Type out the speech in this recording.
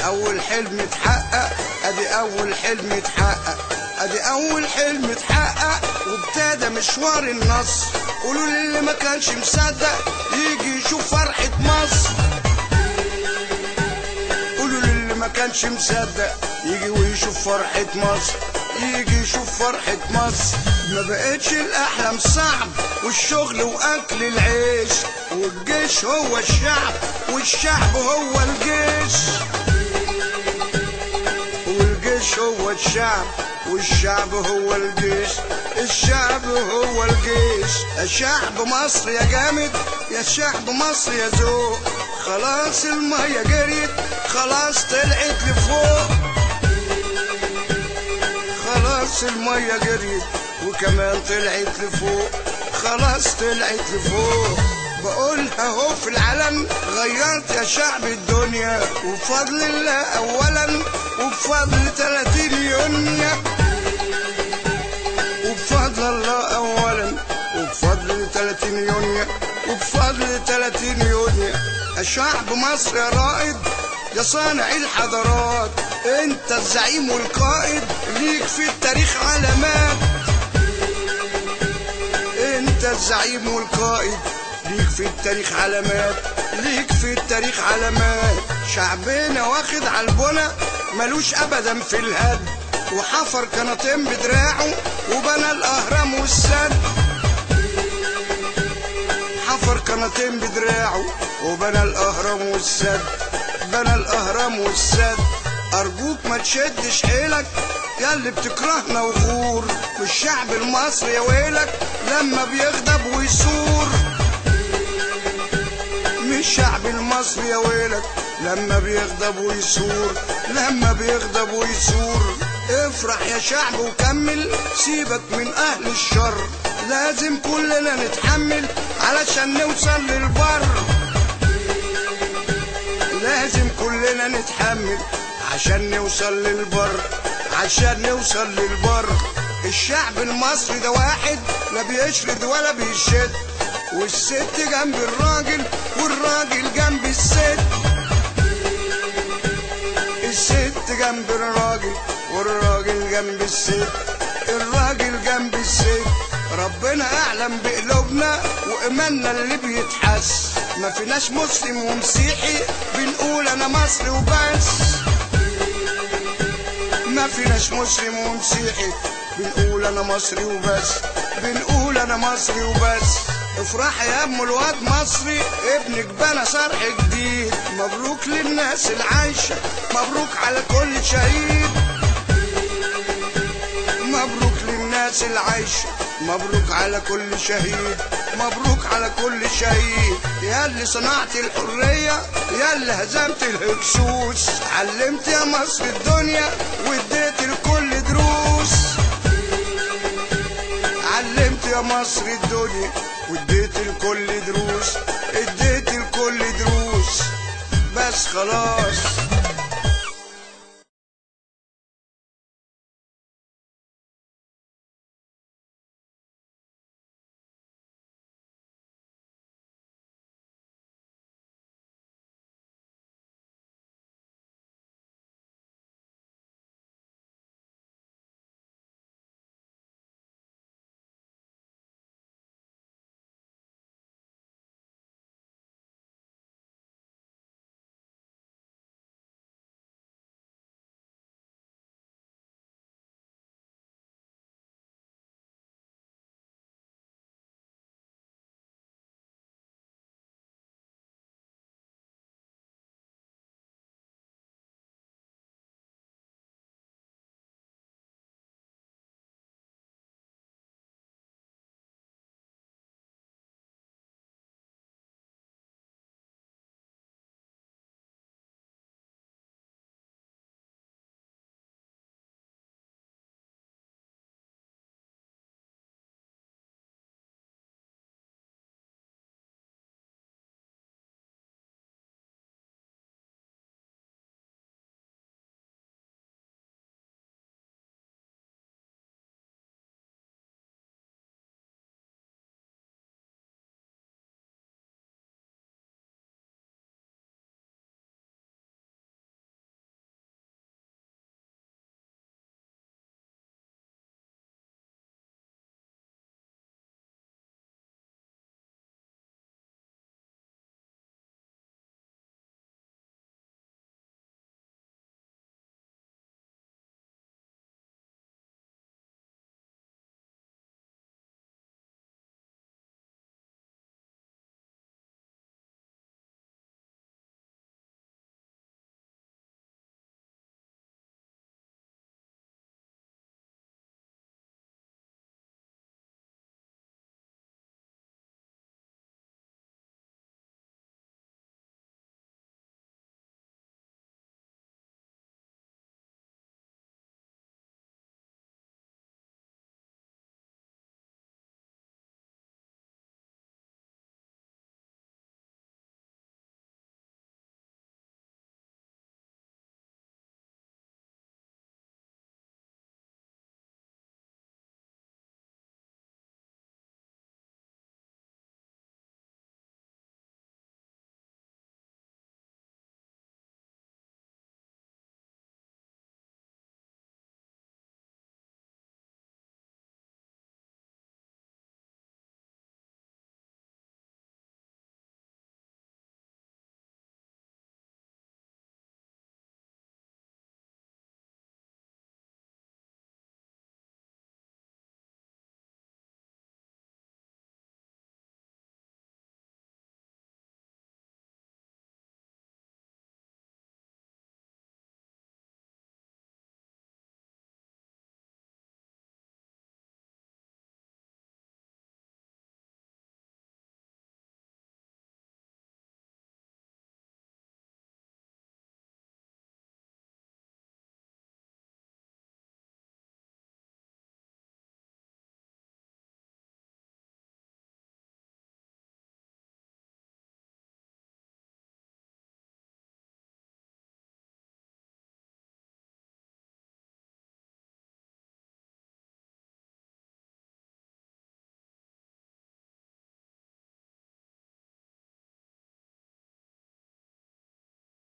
اول حلم اتحقق ادي اول حلم اتحقق ادي اول حلم اتحقق وابتدى مشوار النصر قولوا للي ما كانش مصدق يجي يشوف فرحة مصر قولوا للي ما كانش مصدق يجي ويشوف فرحة مصر يجي يشوف فرحة مصر ما بقتش الأحلام صعب والشغل وأكل العيش والجيش هو الشعب والشعب هو الجيش والجيش هو الشعب والشعب هو الجيش الشعب هو الجيش يا شعب مصر يا جامد يا شعب مصر يا ذوق خلاص المية جريت خلاص طلعت لفوق خلاص المية جريت وكمان طلعت لفوق خلاص طلعت لفوق بقولها اهو في العلن غيرت يا شعب الدنيا وبفضل الله اولا وبفضل 30 يونيو وبفضل الله اولا وبفضل 30 يونيو وبفضل 30 يونيو يا شعب مصر يا رائد يا صانع الحضارات انت الزعيم والقائد ليك في التاريخ علامات انت الزعيم والقائد ليك في التاريخ علامات ليك في التاريخ علامات شعبنا واخد على البنى ملوش ابدا في الهد وحفر قناطين بدراعه وبنى الاهرام والسد حفر قناطين بدراعه وبنى الاهرام والسد بنى الاهرام والسد ارجوك ما تشدش حيلك يا اللي بتكرهنا وغور والشعب المصري يا ويلك لما بيغضب ويثور مش الشعب المصري يا ويلك لما بيغضب ويثور لما بيغضب ويثور افرح يا شعب وكمل سيبك من اهل الشر لازم كلنا نتحمل علشان نوصل للبر لازم كلنا نتحمل عشان نوصل للبر عشان نوصل للبر الشعب المصري ده واحد لا بيشرد ولا بيشد والست جنب الراجل والراجل جنب الست الست جنب الراجل والراجل جنب الست الراجل جنب الست ربنا اعلم بقلوبنا وايماننا اللي بيتحس ما فيناش مسلم ومسيحي بنقول انا مصري وبس ما فيناش مسلم ومسيحي بنقول انا مصري وبس بنقول انا مصري وبس افرح يا ام الواد مصري ابنك بنى صرح جديد مبروك للناس العايشة مبروك على كل شهيد مبروك للناس العايشة مبروك على كل شهيد مبروك على كل شهيد يا اللي صنعت الحرية يا اللي هزمت الهكسوس علمت يا مصر الدنيا واديت الكل دروس علمت يا مصر الدنيا واديت الكل دروس اديت الكل دروس بس خلاص